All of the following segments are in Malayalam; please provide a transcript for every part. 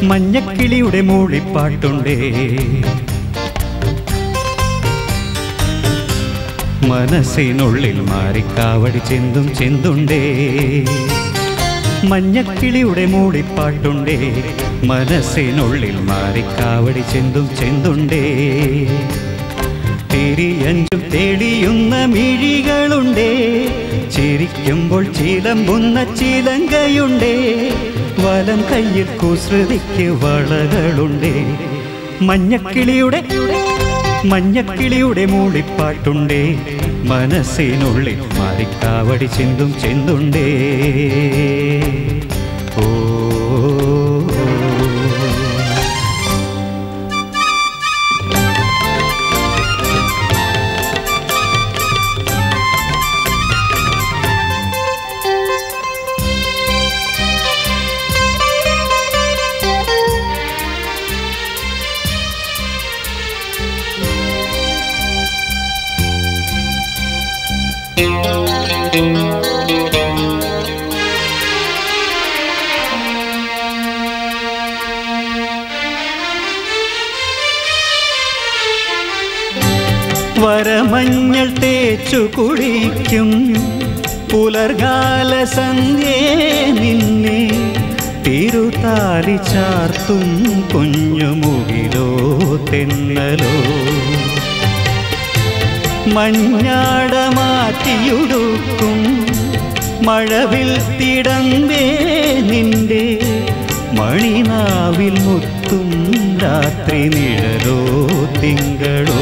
മഞ്ഞക്കിളിയുടെ മൂളിപ്പാട്ടുണ്ടേ മനസ്സിനുള്ളിൽ മാറിക്കാവടി ചെന്തും ചെന്തുണ്ടേ മഞ്ഞക്കിളിയുടെ മൂളിപ്പാട്ടുണ്ടേ മനസ്സിനുള്ളിൽ മാറിക്കാവടി ചെന്തും ചെന്തുണ്ടേ തിരിയഞ്ചും തെളിയുന്ന മിഴികളുണ്ടേ ചിരിക്കുമ്പോൾ ചിലമ്പുന്ന ചിലങ്കയുണ്ടേ വലം കയ്യിൽ കുസൃതിക്ക് വളകളുണ്ടേ മഞ്ഞക്കിളിയുടെ മഞ്ഞക്കിളിയുടെ മൂളിപ്പാട്ടുണ്ടേ മനസ്സിനുള്ളിൽ മാറിക്കാവടി ചെന്തും ചെന്തുണ്ടേ ഓ വരമഞ്ഞൾ തേച്ചു കുളിക്കും പുലർകാല സന്ധ്യേ നിന്നെ തിരുതാലി ചാർത്തും കുഞ്ഞുമുകിലോ തെന്നലോ മഞ്ഞാട മാറ്റിയുടുക്കും മഴവിൽ തിടമ്പേ നിന്റെ മണിനാവിൽ മുത്തും രാത്രി നിഴലോ തിങ്കളോ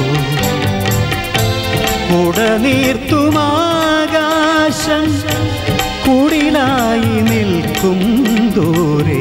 ഉടനീർത്തുമാകാശം കുടിലായി നിൽക്കും ദൂരെ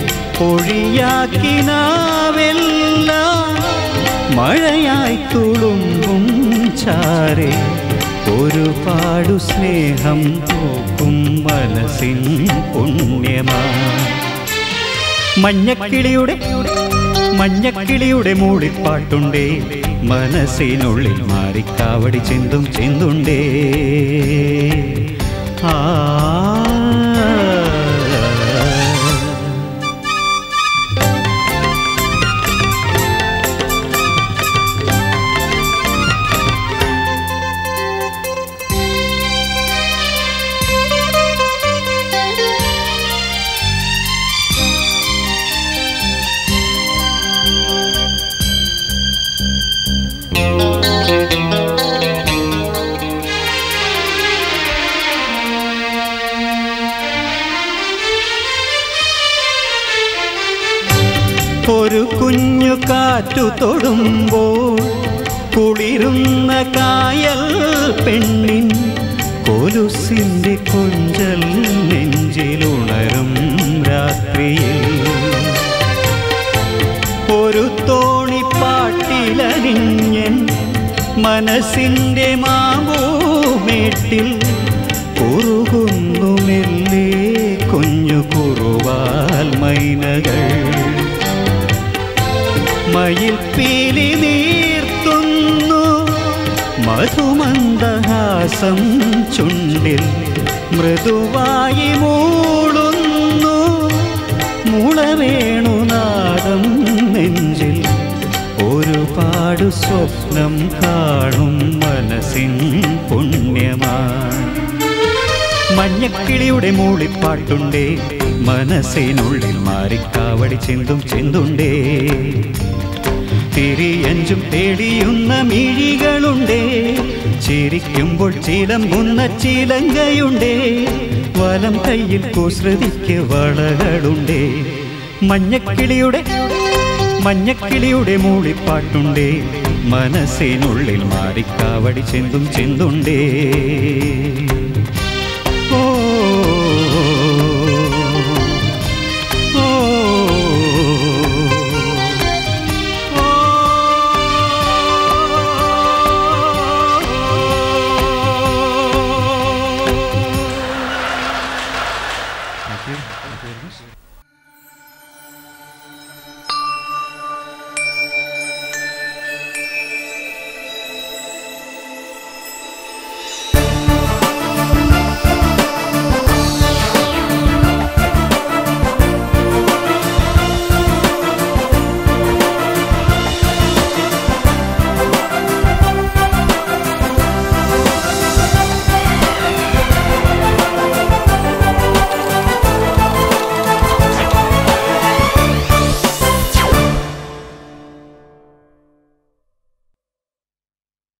ഒഴിയാക്കിനാവെല്ലാം മഴയായി തുളുമ്പും ചാരെ ഒരുപാടു സ്നേഹം തോക്കും മനസ്സിൻ പുണ്യമാ മഞ്ഞക്കിളിയുടെ മഞ്ഞക്കിളിയുടെ മൂളിപ്പാട്ടുണ്ടേ മനസ്സിനുള്ളിൽ മാറിക്കാവടി ചിന്തും ചിന്തുണ്ടേ ആ ഒരു കുഞ്ഞു കാറ്റു തൊടുമ്പോൾ കുളിരുന്ന കായൽ പെണ്ണിൻ കൊലുസിന്റെ കൊഞ്ചൽ നെഞ്ചിലുണരും രാത്രിയിൽ ഒരു തോണിപ്പാട്ടിലണിഞ്ഞൻ മനസ്സിന്റെ മാമൂമേട്ടിൽ കുറുകുന്നു മെല്ലെ കുഞ്ഞു കുറുവാൽ മൈനകൾ മയിൽ പീലി നീർത്തുന്നു മധുമന്ദഹാസം ചുണ്ടിൽ മൃദുവായി മൂളുന്നു മുളവേണുനാദം നെഞ്ചിൽ ഒരുപാട് സ്വപ്നം കാണും മനസ്സിൻ പുണ്യമായി മഞ്ഞക്കിളിയുടെ മൂളിപ്പാട്ടുണ്ടേ മനസ്സിനുള്ളിൽ മാറിക്കാവടി ചിന്തും ചിന്തുണ്ടേ തിരിയഞ്ചും തെളിയുന്ന മിഴികളുണ്ടേ ചിരിക്കുമ്പോൾ ചിലമ്പുന്ന ചിലങ്കയുണ്ടേ വലം കയ്യിൽ കുസൃതിക്ക് വളകളുണ്ടേ മഞ്ഞക്കിളിയുടെ മഞ്ഞക്കിളിയുടെ മൂളിപ്പാട്ടുണ്ടേ മനസ്സിനുള്ളിൽ മാറിക്കാവടി ചിന്തും ചിന്തുണ്ടേ